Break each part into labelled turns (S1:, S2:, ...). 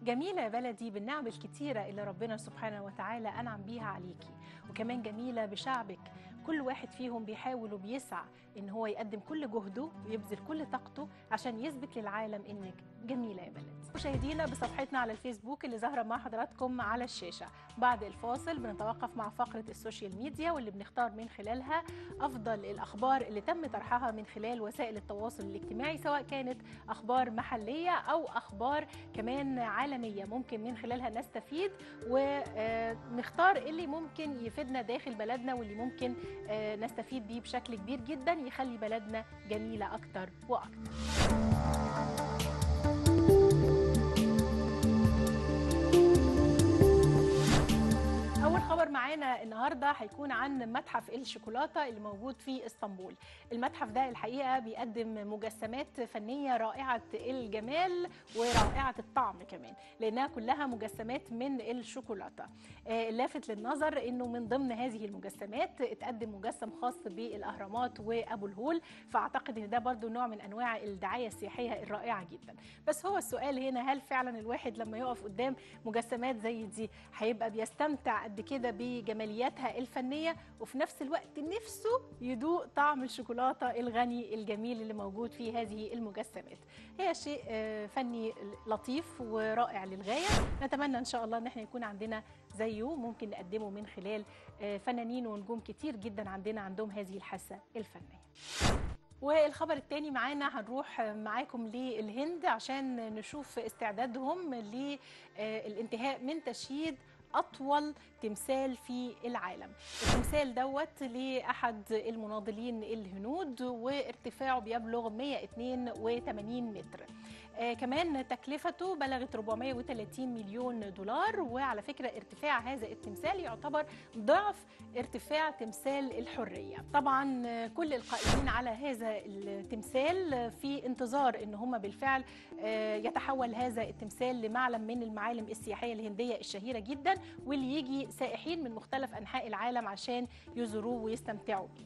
S1: جميلة يا بلدي بالنعم الكتيرة اللي ربنا سبحانه وتعالى أنعم بيها عليكي وكمان جميلة بشعبك كل واحد فيهم بيحاول وبيسعى إن هو يقدم كل جهده ويبذل كل طاقته عشان يثبت للعالم إنك جميلة يا بلدي مشاهدينا بصفحتنا على الفيسبوك اللي ظاهرة مع حضراتكم على الشاشة بعد الفاصل بنتوقف مع فقرة السوشيال ميديا واللي بنختار من خلالها أفضل الأخبار اللي تم طرحها من خلال وسائل التواصل الاجتماعي سواء كانت أخبار محلية أو أخبار كمان عالمية ممكن من خلالها نستفيد ونختار اللي ممكن يفيدنا داخل بلدنا واللي ممكن آه، نستفيد بيه بشكل كبير جدا يخلي بلدنا جميلة أكتر وأكتر أول خبر معانا النهارده هيكون عن متحف الشوكولاتة اللي موجود في اسطنبول. المتحف ده الحقيقة بيقدم مجسمات فنية رائعة الجمال ورائعة الطعم كمان، لأنها كلها مجسمات من الشوكولاتة. آه، اللافت للنظر إنه من ضمن هذه المجسمات اتقدم مجسم خاص بالأهرامات وأبو الهول، فأعتقد إن ده برضو نوع من أنواع الدعاية السياحية الرائعة جدا. بس هو السؤال هنا هل فعلا الواحد لما يقف قدام مجسمات زي دي هيبقى بيستمتع قد كده بجمالياتها الفنيه وفي نفس الوقت نفسه يدوق طعم الشوكولاته الغني الجميل اللي موجود في هذه المجسمات هي شيء آه، فني لطيف ورائع للغايه نتمنى ان شاء الله ان احنا يكون عندنا زيه ممكن نقدمه من خلال آه، فنانين ونجوم كتير جدا عندنا عندهم هذه الحاسه الفنيه والخبر الثاني معانا هنروح معاكم للهند عشان نشوف استعدادهم للانتهاء من تشييد أطول تمثال في العالم التمثال دوت لأحد المناضلين الهنود وارتفاعه بيبلغ 182 متر آه كمان تكلفته بلغت 430 مليون دولار وعلى فكرة ارتفاع هذا التمثال يعتبر ضعف ارتفاع تمثال الحرية طبعا آه، كل القائمين على هذا التمثال في انتظار ان هم بالفعل آه، يتحول هذا التمثال لمعلم من المعالم السياحية الهندية الشهيرة جدا واللي يجي سائحين من مختلف أنحاء العالم عشان يزوروه ويستمتعوا بيه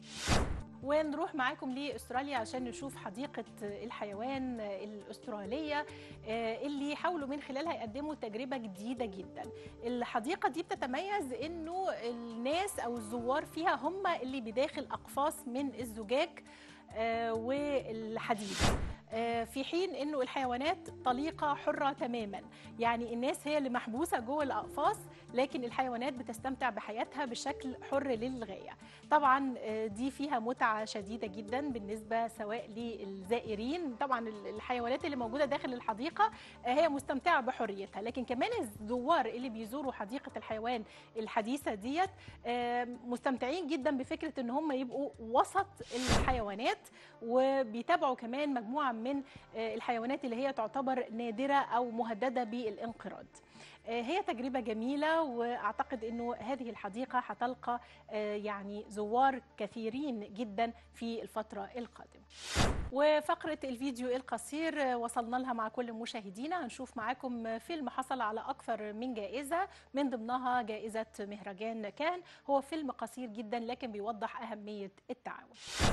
S1: ونروح معاكم لاستراليا عشان نشوف حديقه الحيوان الاستراليه آه، اللي حاولوا من خلالها يقدموا تجربه جديده جدا الحديقه دي بتتميز انه الناس او الزوار فيها هم اللي بداخل اقفاص من الزجاج آه، والحديد آه، في حين انه الحيوانات طليقه حره تماما يعني الناس هي اللي محبوسه جوه الاقفاص لكن الحيوانات بتستمتع بحياتها بشكل حر للغايه طبعا آه، دي فيها متعه شديده جدا بالنسبه سواء للزائرين طبعا الحيوانات اللي موجوده داخل الحديقه آه، هي مستمتعه بحريتها لكن كمان الزوار اللي بيزوروا حديقه الحيوان الحديثه ديت آه، مستمتعين جدا بفكره ان هم يبقوا وسط الحيوانات وبيتابعوا كمان مجموعه من آه، الحيوانات اللي هي تعتبر نادره او مهدده بالانقراض آه، هي تجربة جميلة وأعتقد أنه هذه الحديقة هتلقى آه، يعني زوار كثيرين جدا في الفترة القادمة وفقرة الفيديو القصير آه، وصلنا لها مع كل مشاهدينا هنشوف معاكم فيلم حصل على أكثر من جائزة من ضمنها جائزة مهرجان كان هو فيلم قصير جدا لكن بيوضح أهمية التعاون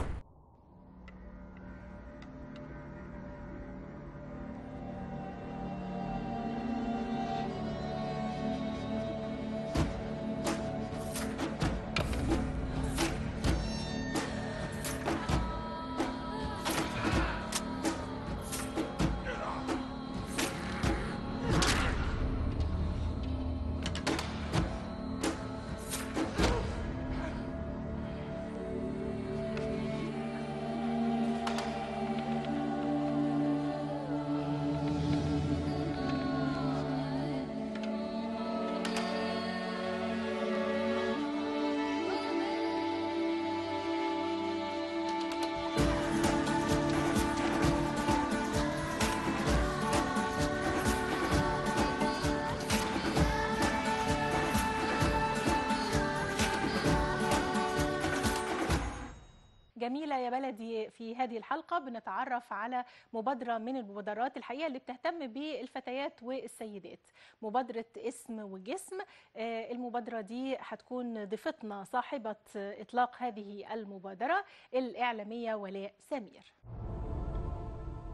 S1: جميلة يا بلدي في هذه الحلقة بنتعرف على مبادرة من المبادرات الحقيقة اللي بتهتم بالفتيات والسيدات مبادرة اسم وجسم آه، المبادرة دي هتكون ضيفتنا صاحبة إطلاق هذه المبادرة الإعلامية ولاء سمير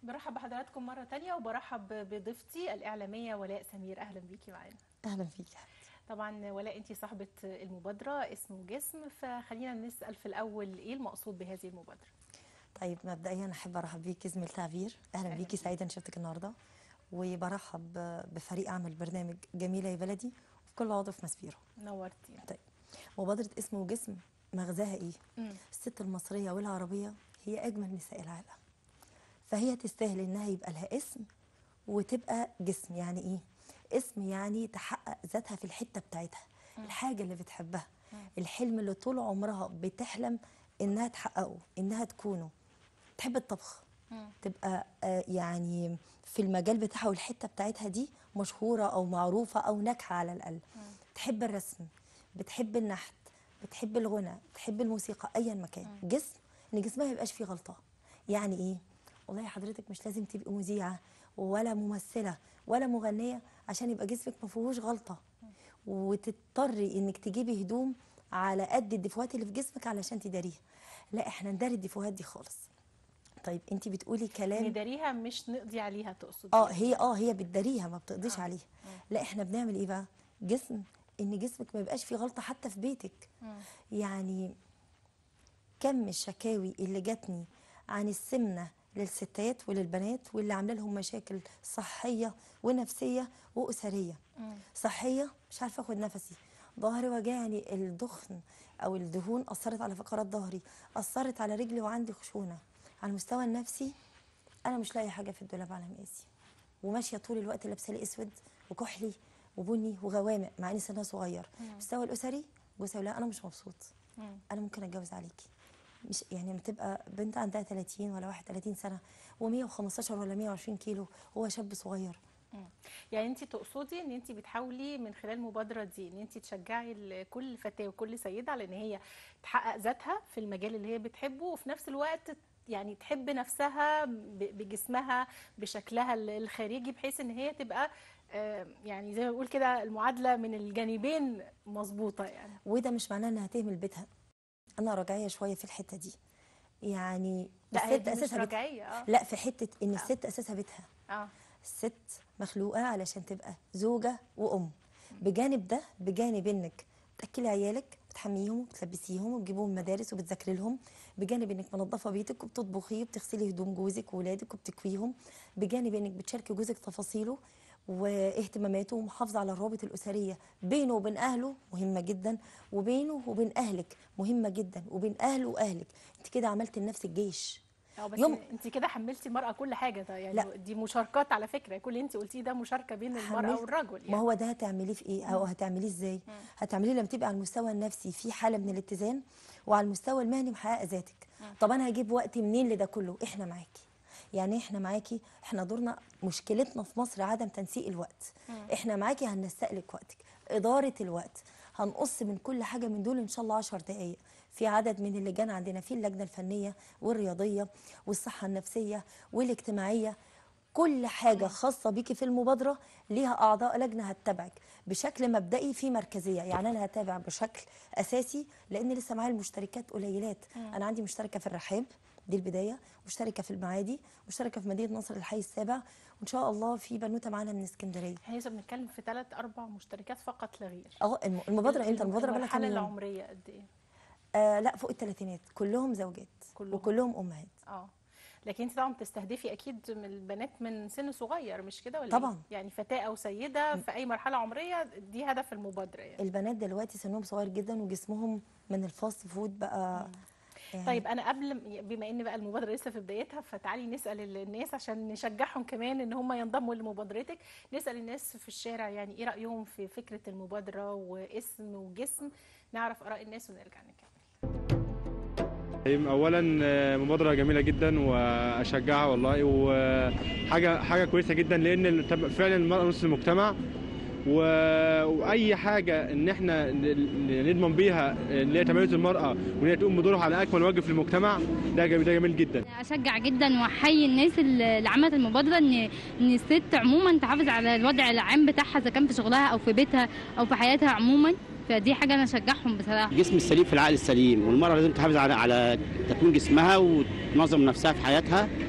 S1: برحب بحضراتكم مرة تانية وبرحب بضيفتي الإعلامية ولاء سمير أهلا بيكي معانا
S2: اهلا فيك
S1: طبعا ولاء أنت صاحبة المبادرة اسم وجسم فخلينا نسأل في الأول إيه المقصود بهذه المبادرة
S2: طيب مبدئيا احب ارحب بيكي زميل تعبير اهلا
S1: أهلا
S2: بيكي
S1: بيك.
S2: سعيده ان شفتك النهارده وبرحب بفريق عمل برنامج جميله يا بلدي وفي كل عضو في مسبيره
S1: نورتي
S2: مبادره اسم وجسم مغزاها ايه
S1: مم.
S2: الست المصريه والعربيه هي اجمل نساء العالم فهي تستاهل انها يبقى لها اسم وتبقى جسم يعني ايه اسم يعني تحقق ذاتها في الحته بتاعتها الحاجه اللي بتحبها الحلم اللي طول عمرها بتحلم انها تحققه انها تكونه تحب الطبخ
S1: مم.
S2: تبقى آه، يعني في المجال بتاعها والحته بتاعتها دي مشهوره او معروفه او ناجحه على الاقل تحب الرسم بتحب النحت بتحب الغنى بتحب الموسيقى ايا مكان جسم ان جسمها ما يبقاش فيه غلطه يعني ايه والله حضرتك مش لازم تبقي مذيعه ولا ممثله ولا مغنيه عشان يبقى جسمك ما فيهوش غلطه وتضطري انك تجيبي هدوم على قد الديفوهات اللي في جسمك علشان تداريها لا احنا نداري الديفوهات دي خالص طيب انت بتقولي كلام
S1: نداريها مش نقضي عليها تقصد
S2: اه
S1: يعني.
S2: هي اه هي بتداريها ما بتقضيش
S1: آه.
S2: عليها لا احنا بنعمل ايه بقى جسم ان جسمك ما يبقاش فيه غلطه حتى في بيتك
S1: مم.
S2: يعني كم الشكاوي اللي جاتني عن السمنه للستات وللبنات واللي عامله لهم مشاكل صحيه ونفسيه واسريه
S1: مم.
S2: صحيه مش عارفه اخد نفسي ظهري وجعني الدخن او الدهون اثرت على فقرات ظهري اثرت على رجلي وعندي خشونه على المستوى النفسي انا مش لاقي حاجه في الدولاب على مقاسي وماشيه طول الوقت لابسه لي اسود وكحلي وبني وغوامق مع اني سنها صغير المستوى الاسري جوزي يقول لها انا مش مبسوط
S1: مم.
S2: انا ممكن اتجوز عليكي مش يعني لما تبقى بنت عندها 30 ولا 31 سنه و115 ولا 120 كيلو هو شاب صغير
S1: مم. يعني انت تقصدي ان انت بتحاولي من خلال المبادره دي ان انت تشجعي ال- كل فتاه وكل سيده على ان هي تحقق ذاتها في المجال اللي هي بتحبه وفي نفس الوقت يعني تحب نفسها ب- بجسمها بشكلها ال- الخارجي بحيث ان هي تبقى آه، يعني زي ما بقول كده المعادله من الجانبين مظبوطه يعني
S2: وده مش معناه انها تهمل بيتها انا راجعيه شويه في الحته دي يعني
S1: لا هي
S2: الست
S1: دي مش
S2: اساسها بيتها
S1: رجعيه اه
S2: لا في حته ان الست اساسها بيتها
S1: اه
S2: الست مخلوقه علشان تبقى زوجه وام بجانب ده بجانب انك بتاكلي عيالك بتحميهم وبتلبسيهم وبتجيبوهم مدارس وبتذاكري لهم بجانب انك منظفه بيتك وبتطبخي وبتغسلي هدوم جوزك وولادك وبتكويهم بجانب انك بتشاركي جوزك تفاصيله واهتماماته ومحافظه على الروابط الاسريه بينه وبين اهله مهمه جدا وبينه وبين اهلك مهمه جدا وبين اهله واهلك انت كده عملت لنفسك جيش
S1: اه بس
S2: يوم-
S1: انت كده حملتي المراه كل حاجه ده يعني
S2: لا.
S1: دي مشاركات على فكره كل اللي انت قلتيه ده مشاركه بين المراه
S2: حملت-
S1: والرجل يعني
S2: ما هو ده هتعمليه في ايه او هتعمليه ازاي هتعمليه لما تبقى على المستوى النفسي في حاله من الاتزان وعلى المستوى المهني محققه ذاتك طب انا هجيب وقت منين لده كله احنا معاكي يعني احنا معاكي احنا دورنا مشكلتنا في مصر عدم تنسيق الوقت احنا معاكي هننسق لك وقتك اداره الوقت هنقص من كل حاجه من دول ان شاء الله 10 دقائق في عدد من اللجان عندنا في اللجنه الفنيه والرياضيه والصحه النفسيه والاجتماعيه كل حاجه خاصه بيكي في المبادره ليها اعضاء لجنه هتتابعك بشكل مبدئي في مركزيه يعني انا هتابع بشكل اساسي لان لسه معايا المشتركات قليلات انا عندي مشتركه في الرحاب دي البدايه مشتركه في المعادي مشتركه في مدينه نصر الحي السابع وان شاء الله في بنوته معانا من اسكندريه
S1: احنا لسه بنتكلم في ثلاث اربع مشتركات فقط لا غير
S2: اه الم- المبادره امتى المبادره بقى لها كام
S1: المرحله
S2: يوم
S1: العمريه قد ايه
S2: آه لا فوق الثلاثينات كلهم زوجات
S1: كلهم.
S2: وكلهم امهات
S1: اه لكن انت طبعا بتستهدفي اكيد من البنات من سن صغير مش كده ولا
S2: طبعاً.
S1: إيه؟ يعني فتاه او سيده في اي مرحله عمريه دي هدف المبادره يعني
S2: البنات دلوقتي سنهم صغير جدا وجسمهم من الفاست فود بقى يعني
S1: طيب انا قبل بما ان بقى المبادره لسه في بدايتها فتعالي نسال الناس عشان نشجعهم كمان ان هم ينضموا لمبادرتك نسال الناس في الشارع يعني ايه رايهم في فكره المبادره واسم وجسم نعرف اراء الناس ونرجع نكمل
S3: اولا آه، مبادره جميله جدا واشجعها والله وحاجه حاجه كويسه جدا لان تب- فعلا المراه نص المجتمع و- واي حاجه ان احنا ن- ن- نضمن بيها اللي هي تميز المراه وان هي تقوم بدورها على اكمل وجه في المجتمع ده جميل ده جميل جدا
S4: اشجع جدا واحيي الناس اللي اللي عملت المبادره ان ان الست عموما تحافظ على الوضع العام بتاعها اذا كان في شغلها او في بيتها او في حياتها عموما فدي حاجه انا اشجعهم بصراحه
S5: الجسم السليم في العقل السليم والمرأة لازم تحافظ على على تكوين جسمها وتنظم نفسها في حياتها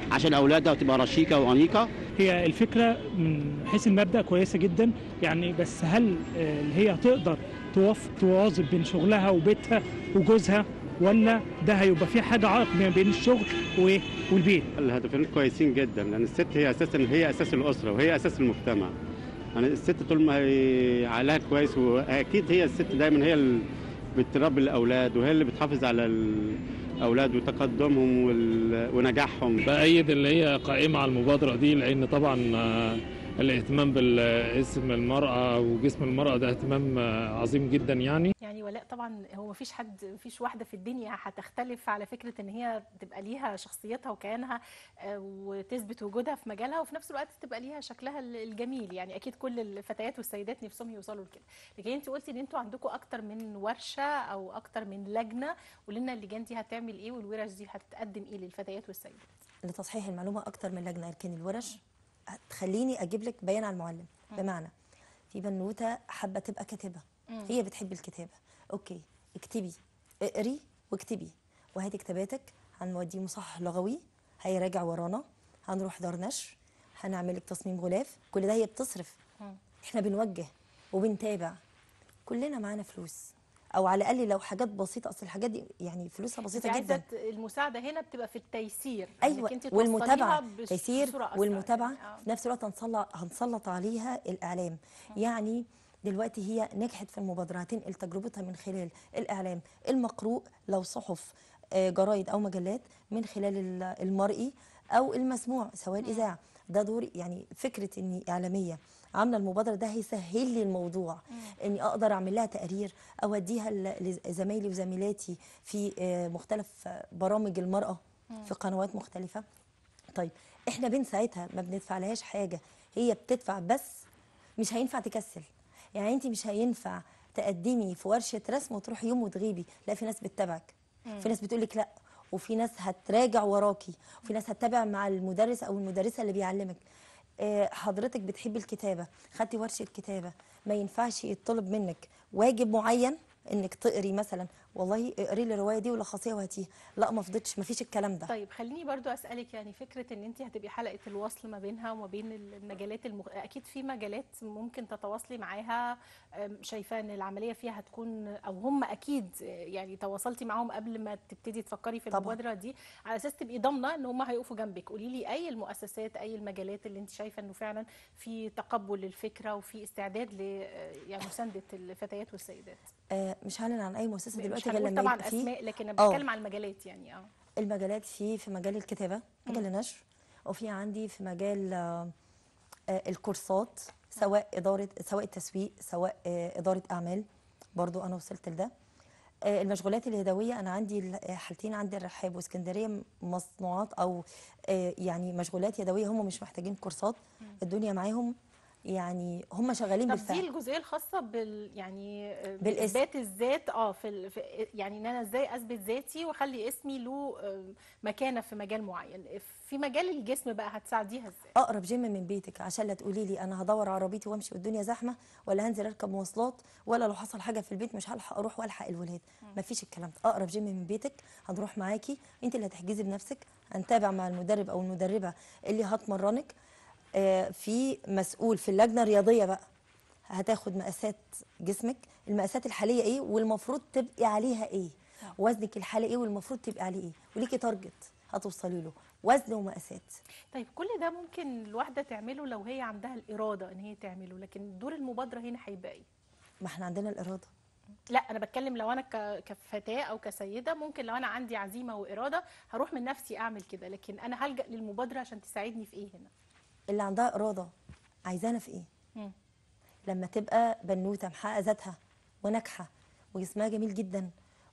S5: عشان اولادها تبقى رشيقه وانيقه
S6: هي الفكرة من حيث المبدأ كويسة جدا يعني بس هل آه، اللي هي هتقدر توف تواظب بين شغلها وبيتها وجوزها ولا ده هيبقى في حاجة عائق ما بين الشغل و- والبيت
S7: الهدفين كويسين جدا لان الست هي اساسا هي اساس الاسره وهي اساس المجتمع يعني الست طول ما هي عقلها كويس واكيد هي الست دايما هي اللي بتربي الاولاد وهي اللي بتحافظ على الاولاد وتقدمهم وال- ونجاحهم
S8: بأيد اللي هي قائمة على المبادرة دي لأن طبعا آه، الاهتمام بالاسم المرأة وجسم المرأة ده اهتمام آه، عظيم جدا يعني
S1: يعني ولاء طبعا هو مفيش حد مفيش واحده في الدنيا هتختلف على فكره ان هي تبقى ليها شخصيتها وكيانها آه، وتثبت وجودها في مجالها وفي نفس الوقت تبقى ليها شكلها ال- الجميل يعني اكيد كل الفتيات والسيدات نفسهم يوصلوا لكده لكن انت قلتي ان انتوا عندكم اكتر من ورشه او اكتر من لجنه قولي لنا اللجان دي هتعمل ايه والورش دي هتقدم ايه للفتيات والسيدات
S2: لتصحيح المعلومه اكتر من لجنه لكن الورش هتخليني اجيب لك بيان على المعلم بمعنى في بنوته حابه تبقى كاتبه هي بتحب الكتابه اوكي اكتبي اقري واكتبي وهاتي كتاباتك هنوديه مصحح لغوي هيراجع ورانا هنروح دار نشر هنعمل لك تصميم غلاف كل ده هي بتصرف احنا بنوجه وبنتابع كلنا معانا فلوس او على الاقل لو حاجات بسيطه اصل الحاجات دي يعني فلوسها
S1: انت
S2: بسيطه
S1: عايزه
S2: جدا
S1: ت- المساعده هنا بتبقى في التيسير
S2: ايوه
S1: إنك انت
S2: والمتابعه
S1: توصليها بص-
S2: تيسير
S1: بصورة أسرع
S2: والمتابعه
S1: يعني. آه.
S2: في نفس الوقت هنسلط هنسلط عليها الاعلام يعني دلوقتي هي نجحت في المبادره هتنقل تجربتها من خلال الاعلام المقروء لو صحف آه، جرايد او مجلات من خلال ال- المرئي او المسموع سواء الاذاعه ده دوري يعني فكره اني اعلاميه عامله المبادره ده هيسهل لي الموضوع اني اقدر اعمل لها تقرير اوديها ل- لزمايلي وزميلاتي في آه، مختلف آه، برامج المراه في قنوات مختلفه طيب احنا بنساعدها ما بندفع حاجه هي بتدفع بس مش هينفع تكسل يعني انت مش هينفع تقدمي في ورشه رسم وتروحي يوم وتغيبي لا في ناس بتتابعك في ناس بتقول لك لا وفي ناس هتراجع وراكي وفي ناس هتتابع مع المدرس او المدرسه اللي بيعلمك آه، حضرتك بتحبي الكتابه خدتي ورشه كتابه ما ينفعش يطلب منك واجب معين انك تقري مثلا والله اقري لي الروايه دي ولخصيها وهاتيها لا ما فضتش ما فيش الكلام ده
S1: طيب خليني برضو اسالك يعني فكره ان انت هتبقي حلقه الوصل ما بينها وما بين المجالات المخ... اكيد في مجالات ممكن تتواصلي معاها أم، شايفه ان العمليه فيها هتكون او هم اكيد آه، يعني تواصلتي معاهم قبل ما تبتدي تفكري في
S2: طبعاً.
S1: المبادره دي على اساس تبقي ضامنه ان هم هيقفوا جنبك قولي لي اي المؤسسات اي المجالات اللي انت شايفه انه فعلا في تقبل للفكره وفي استعداد ل آه، يعني مسانده الفتيات والسيدات
S2: آه، مش هعلن عن اي مؤسسه
S1: مش
S2: دلوقتي غير
S1: هنقول
S2: لما
S1: طبعا
S2: يبقى في
S1: اسماء لكن انا
S2: آه.
S1: بتكلم على المجالات يعني اه
S2: المجالات في في مجال الكتابه مجال النشر وفي عندي في مجال آه، آه، الكورسات سواء اداره سواء التسويق سواء آه، اداره اعمال برضو انا وصلت لده آه، المشغولات اليدويه انا عندي ال- آه، حالتين عندي الرحاب واسكندريه مصنوعات او آه، يعني مشغولات يدويه هم مش محتاجين كورسات الدنيا معاهم يعني هم شغالين
S1: طب دي
S2: بالفعل
S1: الجزئيه الخاصه بال يعني آه،
S2: بالاسم.
S1: باثبات الذات اه في, ال... في يعني ان انا ازاي اثبت ذاتي واخلي اسمي له آه، مكانه في مجال معين في مجال الجسم بقى هتساعديها ازاي
S2: اقرب جيم من بيتك عشان لا تقولي لي انا هدور عربيتي وامشي والدنيا زحمه ولا هنزل اركب مواصلات ولا لو حصل حاجه في البيت مش هلحق اروح والحق الولاد مفيش الكلام ده اقرب جيم من بيتك هنروح معاكي انت اللي هتحجزي بنفسك هنتابع مع المدرب او المدربه اللي هتمرنك آه، في مسؤول في اللجنه الرياضيه بقى هتاخد مقاسات جسمك المقاسات الحاليه ايه والمفروض تبقي عليها ايه وزنك الحالي ايه والمفروض تبقي عليه ايه وليكي تارجت هتوصلي له وزن ومقاسات
S1: طيب كل ده ممكن الواحده تعمله لو هي عندها الاراده ان هي تعمله لكن دور المبادره هنا هيبقى ايه
S2: ما احنا عندنا الاراده
S1: لا انا بتكلم لو انا ك- كفتاه او كسيده ممكن لو انا عندي عزيمه واراده هروح من نفسي اعمل كده لكن انا هلجا للمبادره عشان تساعدني في ايه هنا
S2: اللي عندها اراده عايزانا في ايه
S1: مم.
S2: لما تبقى بنوته محققه ذاتها وناجحه وجسمها جميل جدا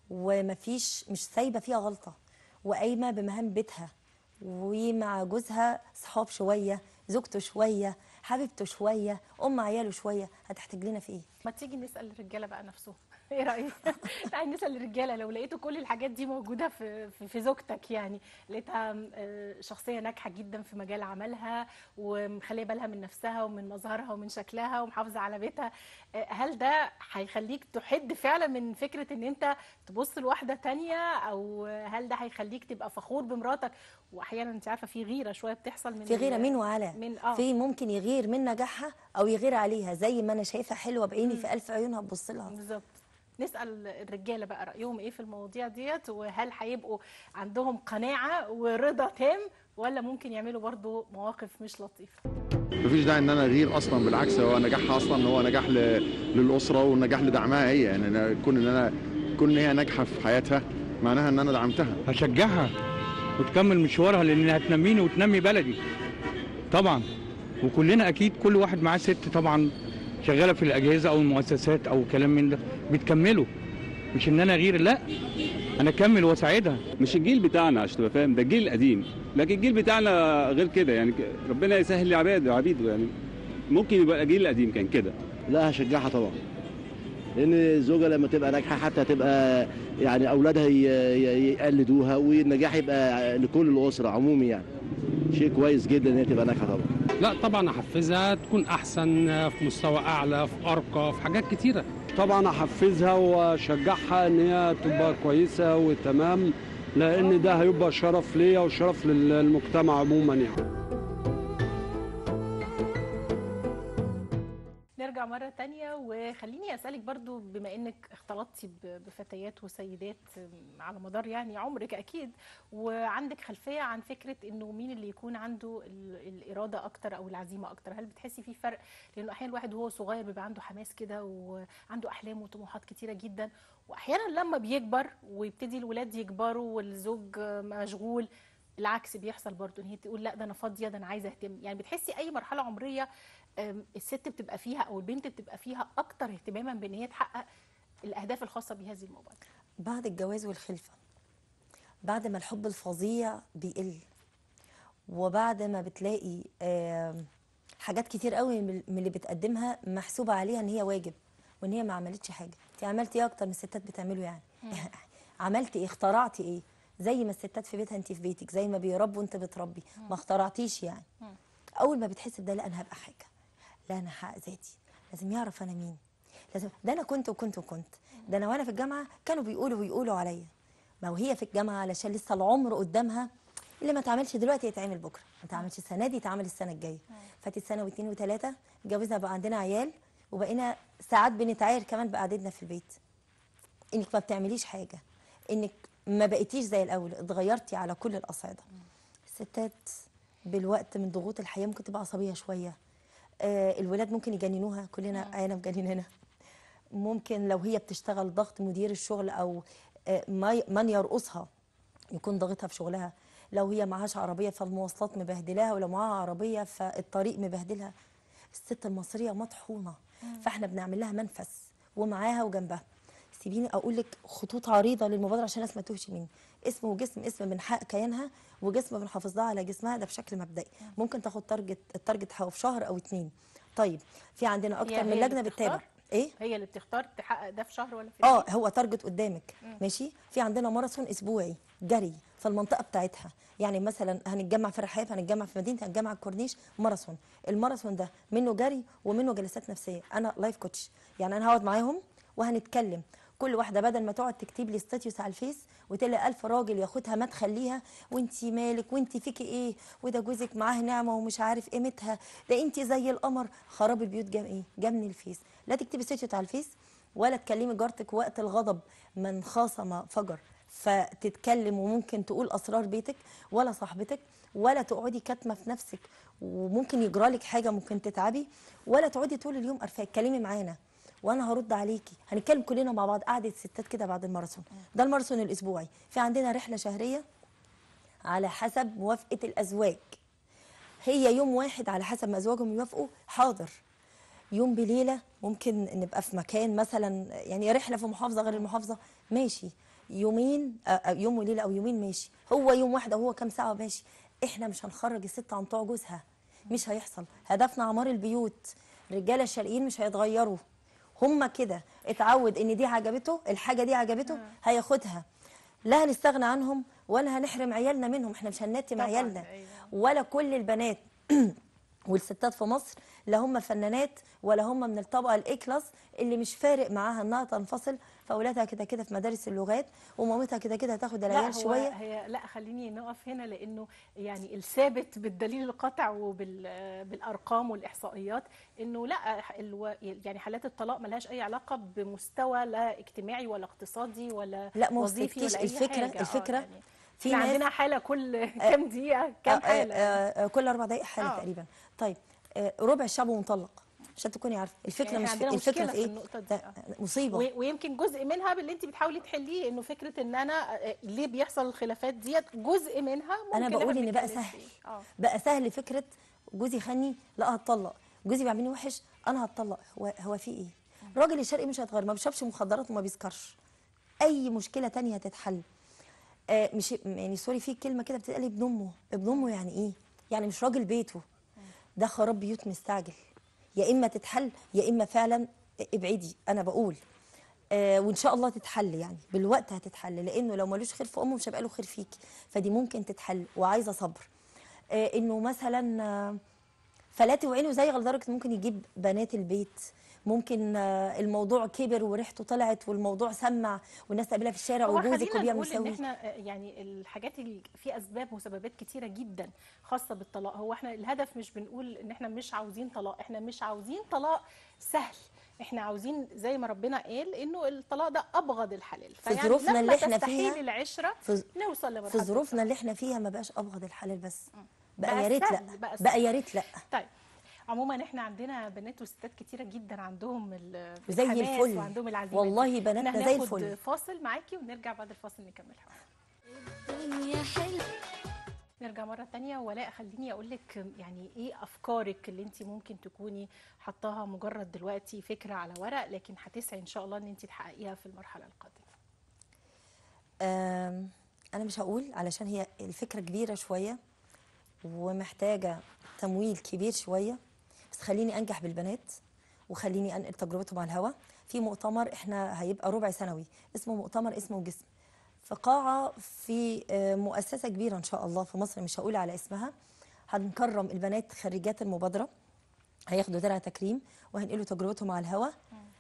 S2: ومفيش مش سايبه فيها غلطه وقايمه بمهام بيتها ومع جوزها صحاب شويه زوجته شويه حبيبته شويه ام عياله شويه هتحتاج لنا في ايه
S1: ما تيجي نسال الرجاله بقى نفسهم ايه رايك تعالي نسال الرجاله لو لقيتوا كل الحاجات دي موجوده في في, في زوجتك يعني لقيتها آه، شخصيه ناجحه جدا في مجال عملها ومخليه بالها من نفسها ومن مظهرها ومن شكلها ومحافظه على بيتها آه، هل ده هيخليك تحد فعلا من فكره ان انت تبص لواحده تانية او هل ده هيخليك تبقى فخور بمراتك واحيانا انت عارفه في غيره شويه بتحصل من
S2: في غيره
S1: ال-
S2: مين وعلى
S1: من اه
S2: في ممكن يغير من نجاحها او يغير عليها زي ما انا شايفها حلوه بعيني في الف عيون هتبص لها
S1: بالظبط نسال الرجاله بقى رايهم ايه في المواضيع ديت وهل هيبقوا عندهم قناعه ورضا تام ولا ممكن يعملوا برضو مواقف مش لطيفه
S9: مفيش داعي ان انا اغير اصلا بالعكس هو نجاحها اصلا هو نجاح ل... للاسره ونجاح لدعمها هي يعني أنا كون ان انا كون ان هي ناجحه في حياتها معناها ان انا دعمتها
S10: هشجعها وتكمل مشوارها لان هتنميني وتنمي بلدي طبعا وكلنا اكيد كل واحد معاه ست طبعا شغاله في الاجهزه او المؤسسات او كلام من ده بتكمله مش ان انا اغير لا انا اكمل واساعدها
S11: مش الجيل بتاعنا عشان تبقى فاهم ده الجيل القديم لكن الجيل بتاعنا غير كده يعني ربنا يسهل لعباده عبيده يعني ممكن يبقى الجيل القديم كان كده
S12: لا هشجعها طبعا لان الزوجه لما تبقى ناجحه حتى تبقى يعني اولادها ي- ي- يقلدوها والنجاح يبقى لكل الاسره عمومي يعني شيء كويس جدا ان هي تبقى ناجحه طبعا
S13: لا طبعا احفزها تكون احسن في مستوى اعلى في ارقى في حاجات كتيره
S14: طبعا احفزها واشجعها ان هي تبقى كويسه وتمام لان ده هيبقى شرف ليا وشرف للمجتمع عموما يعني
S1: نرجع مرة تانية وخليني أسألك برضو بما أنك اختلطتي ب- بفتيات وسيدات على مدار يعني عمرك أكيد وعندك خلفية عن فكرة أنه مين اللي يكون عنده ال- الإرادة أكتر أو العزيمة أكتر هل بتحسي في فرق لأنه أحيانا الواحد وهو صغير بيبقى عنده حماس كده وعنده أحلام وطموحات كتيرة جدا وأحيانا لما بيكبر ويبتدي الولاد يكبروا والزوج مشغول العكس بيحصل برضه ان هي تقول لا ده انا فاضيه ده انا عايزه اهتم يعني بتحسي اي مرحله عمريه أم، الست بتبقى فيها او البنت بتبقى فيها اكتر اهتماما بان هي تحقق الاهداف الخاصه بهذه المبادره
S2: بعد الجواز والخلفة بعد ما الحب الفظيع بيقل وبعد ما بتلاقي آم، حاجات كتير قوي من من اللي بتقدمها محسوبة عليها ان هي واجب وان هي ما عملتش حاجة انت عملتي ايه اكتر من الستات بتعملوا يعني عملتي ايه اخترعتي ايه زي ما الستات في بيتها انت في بيتك زي ما بيربوا انت بتربي ما اخترعتيش يعني اول ما بتحس بده لا انا هبقى حاجه لا انا هحقق ذاتي لازم يعرف انا مين لازم ده انا كنت وكنت وكنت ده انا وانا في الجامعه كانوا بيقولوا ويقولوا عليا ما وهي في الجامعه علشان لسه العمر قدامها اللي ما تعملش دلوقتي يتعمل بكره ما تعملش السنه دي يتعمل السنه الجايه فاتت سنه واثنين وثلاثه اتجوزنا بقى عندنا عيال وبقينا ساعات بنتعاير كمان بقعدتنا في البيت انك ما بتعمليش حاجه انك ما بقيتيش زي الاول اتغيرتي على كل الاصعده الستات بالوقت من ضغوط الحياه ممكن تبقى عصبيه شويه آه الولاد ممكن يجننوها كلنا عيالنا مجنننا ممكن لو هي بتشتغل ضغط مدير الشغل او آه ما- من يرقصها يكون ضاغطها في شغلها لو هي معهاش عربيه فالمواصلات مبهدلاها ولو معاها عربيه فالطريق مبهدلها الست المصريه مطحونه فاحنا بنعمل لها منفس ومعاها وجنبها سيبيني اقول لك خطوط عريضه للمبادره عشان الناس ما تتوهش مني اسم وجسم اسم من حق كيانها وجسم بنحافظ لها على جسمها ده بشكل مبدئي ممكن تاخد تارجت التارجت في شهر او اتنين طيب في عندنا
S1: هي-
S2: اكتر من
S1: هي اللي
S2: لجنه
S1: بتختار؟
S2: بتتابع ايه
S1: هي اللي بتختار تحقق ده في شهر ولا في
S2: اه هو تارجت قدامك ماشي في عندنا ماراثون اسبوعي جري في المنطقه بتاعتها يعني مثلا هنتجمع في الرحاب هنتجمع في مدينه هنتجمع الكورنيش ماراثون الماراثون ده منه جري ومنه جلسات نفسيه انا لايف كوتش يعني انا هقعد معاهم وهنتكلم كل واحده بدل ما تقعد تكتب لي ستاتيوس على الفيس وتلاقي ألف راجل ياخدها ما تخليها وانتي مالك وانتي فيكي ايه وده جوزك معاه نعمه ومش عارف قيمتها ده انتي زي القمر خراب البيوت جام ايه جام من الفيس لا تكتبي ستاتيوس على الفيس ولا تكلمي جارتك وقت الغضب من خاصم فجر فتتكلم وممكن تقول اسرار بيتك ولا صاحبتك ولا تقعدي كاتمه في نفسك وممكن يجرالك حاجه ممكن تتعبي ولا تقعدي طول اليوم قرفاه اتكلمي معانا وانا هرد عليكي هنتكلم كلنا مع بعض قعده ستات كده بعد الماراثون ده الماراثون الاسبوعي في عندنا رحله شهريه على حسب موافقه الازواج هي يوم واحد على حسب ما ازواجهم يوافقوا حاضر يوم بليله ممكن نبقى في مكان مثلا يعني رحله في محافظه غير المحافظه ماشي يومين آه، آه، يوم وليله او يومين ماشي هو يوم واحد او هو كام ساعه ماشي احنا مش هنخرج الست عن طوع جوزها مش هيحصل هدفنا عمار البيوت الرجاله الشرقيين مش هيتغيروا هم كده اتعود ان دي عجبته الحاجه دي عجبته هياخدها لا هنستغنى عنهم ولا هنحرم عيالنا منهم احنا مش هننتم
S1: طبعاً،
S2: عيالنا
S1: أيوة.
S2: ولا كل البنات والستات في مصر لا هم فنانات ولا هم من الطبقه الاي كلاس اللي مش فارق معاها انها تنفصل فاولادها كده كده في مدارس اللغات ومامتها كده كده هتاخد
S1: لا
S2: العيال
S1: هو
S2: شويه
S1: هي لا خليني نقف هنا لانه يعني الثابت بالدليل القاطع وبالارقام والاحصائيات انه لا الو يعني حالات الطلاق ملهاش اي علاقه بمستوى لا اجتماعي ولا اقتصادي ولا
S2: لا ما
S1: وظيفي
S2: وصلتكيش
S1: ولا اي
S2: الفكره
S1: حاجه
S2: الفكره
S1: آه يعني
S2: في
S1: احنا
S2: ناس
S1: عندنا حاله كل كام دقيقه كام
S2: آه،
S1: حاله
S2: آه، آه، كل اربع دقائق حاله
S1: آه.
S2: تقريبا طيب آه، ربع الشعب مطلق عشان تكوني عارفه الفكره
S1: يعني
S2: مش
S1: إحنا
S2: في
S1: عندنا
S2: الفكره
S1: مشكلة
S2: في
S1: في
S2: ايه
S1: النقطة دي.
S2: ده مصيبه
S1: و- ويمكن جزء منها باللي انت بتحاولي تحليه انه فكره ان انا آه، ليه بيحصل الخلافات ديت جزء منها ممكن
S2: انا بقول
S1: إحنا
S2: ان بقى
S1: بنتكلم
S2: سهل
S1: فيه. اه
S2: بقى سهل فكره جوزي خاني لا هتطلق جوزي بيعملني وحش انا هتطلق هو هو في ايه الراجل الشرقي مش هيتغير ما بيشربش مخدرات وما بيسكرش اي مشكله تانية هتتحل آه مش يعني سوري في كلمه كده بتتقال ابن امه ابن امه يعني ايه يعني مش راجل بيته ده خراب بيوت مستعجل يا اما تتحل يا اما فعلا ابعدي انا بقول آه وان شاء الله تتحل يعني بالوقت هتتحل لانه لو ملوش خير في امه مش هيبقى له خير فيكي فدي ممكن تتحل وعايزه صبر آه انه مثلا آه فلاتي وعينه زي لدرجه ممكن يجيب بنات البيت ممكن آه، الموضوع كبر وريحته طلعت والموضوع سمع والناس تقابلها في الشارع
S1: هو
S2: وجوزك
S1: خلينا
S2: وبيعمل
S1: نقول ان
S2: سوي
S1: احنا آه، يعني الحاجات اللي في اسباب مسببات كتيره جدا خاصه بالطلاق هو احنا الهدف مش بنقول ان احنا مش عاوزين طلاق احنا مش عاوزين طلاق سهل احنا عاوزين زي ما ربنا قال انه الطلاق ده ابغض الحلال
S2: في ظروفنا
S1: لما
S2: اللي احنا
S1: تستحيل
S2: فيها-
S1: العشره
S2: في
S1: نوصل لمرحله
S2: في ظروفنا اللي احنا فيها ما بقاش ابغض الحلال بس بقى
S1: بقى
S2: يا ريت لا
S1: سهل، بقى سهل.
S2: بقى يا ريت لا
S1: طيب عموما احنا عندنا بنات وستات كتيره جدا عندهم ال-
S2: زي
S1: الحماس
S2: الفل.
S1: وعندهم العزيمه
S2: والله
S1: دي.
S2: بناتنا
S1: إحنا
S2: زي
S1: هناخد
S2: الفل.
S1: فاصل معاكي ونرجع بعد الفاصل نكمل حوار
S15: الدنيا حلوة
S1: نرجع مرة تانية ولاء خليني أقول لك يعني إيه أفكارك اللي أنت ممكن تكوني حطاها مجرد دلوقتي فكرة على ورق لكن هتسعي إن شاء الله إن أنت تحققيها في المرحلة القادمة.
S2: آم، انا مش هقول علشان هي الفكره كبيره شويه ومحتاجه تمويل كبير شويه بس خليني انجح بالبنات وخليني انقل تجربتهم على الهوا في مؤتمر احنا هيبقى ربع سنوي اسمه مؤتمر اسمه جسم في قاعه في آه، مؤسسه كبيره ان شاء الله في مصر مش هقول على اسمها هنكرم البنات خريجات المبادره هياخدوا درع تكريم وهنقلوا تجربتهم على الهوا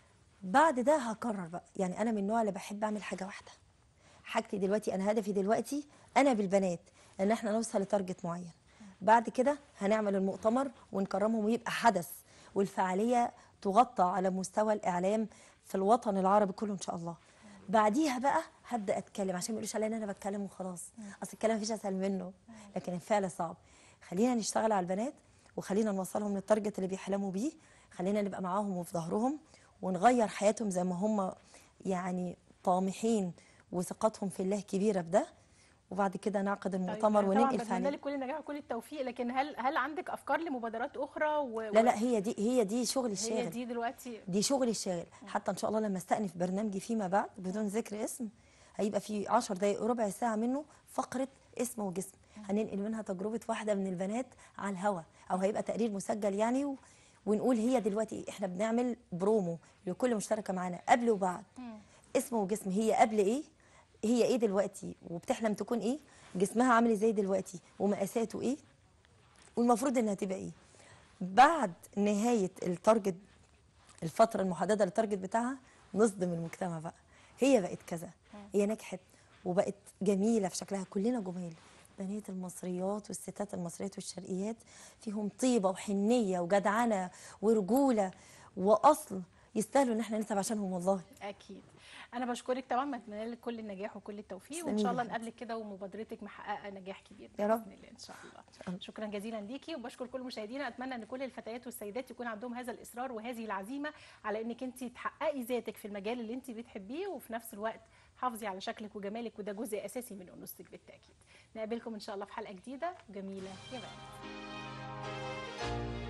S2: بعد ده هقرر بقى يعني انا من النوع اللي بحب اعمل حاجه واحده حاجتي دلوقتي انا هدفي دلوقتي انا بالبنات ان احنا نوصل لتارجت معين بعد كده هنعمل المؤتمر ونكرمهم ويبقى حدث والفعاليه تغطى على مستوى الاعلام في الوطن العربي كله ان شاء الله بعديها بقى هبدا اتكلم عشان ما يقولوش عليا ان انا بتكلم وخلاص اصل الكلام مفيش اسهل منه لكن الفعل صعب خلينا نشتغل على البنات وخلينا نوصلهم للتارجت اللي بيحلموا بيه خلينا نبقى معاهم وفي ظهرهم ونغير حياتهم زي ما هم يعني طامحين وثقتهم في الله كبيره بده وبعد كده نعقد المؤتمر
S1: طبعا
S2: وننقل
S1: بتمنى
S2: فعالية
S1: لك كل النجاح وكل التوفيق لكن هل هل عندك أفكار لمبادرات أخرى و...
S2: لا لا هي دي هي دي شغل الشاغل
S1: هي دي دلوقتي
S2: دي شغل الشاغل حتى ان شاء الله لما استأنف برنامجي فيما بعد بدون ذكر اسم هيبقى في 10 دقائق ربع ساعه منه فقره اسم وجسم هننقل منها تجربه واحده من البنات على الهوا او هيبقى تقرير مسجل يعني و... ونقول هي دلوقتي احنا بنعمل برومو لكل مشتركه معانا قبل وبعد اسم وجسم هي قبل ايه هي ايه دلوقتي وبتحلم تكون ايه جسمها عامل ازاي دلوقتي ومقاساته ايه والمفروض انها تبقى ايه بعد نهايه التارجت الفتره المحدده للتارجت بتاعها نصدم المجتمع بقى هي بقت كذا هي نجحت وبقت جميله في شكلها كلنا جمال بنات المصريات والستات المصريات والشرقيات فيهم طيبه وحنيه وجدعنه ورجوله واصل يستاهلوا ان احنا نتعب عشانهم والله
S1: اكيد انا بشكرك طبعا بتمنى لك كل النجاح وكل التوفيق وان
S2: تسلمي
S1: شاء
S2: لي
S1: الله
S2: يا
S1: نقابلك كده ومبادرتك محققه نجاح كبير
S2: يا رب.
S1: باذن الله ان شاء الله شكرا جزيلا ليكي وبشكر كل مشاهدينا اتمنى ان كل الفتيات والسيدات يكون عندهم هذا الاصرار وهذه العزيمه على انك انت تحققي ذاتك في المجال اللي انت بتحبيه وفي نفس الوقت حافظي على شكلك وجمالك وده جزء اساسي من انوثتك بالتاكيد نقابلكم ان شاء الله في حلقه جديده جميله يا بنات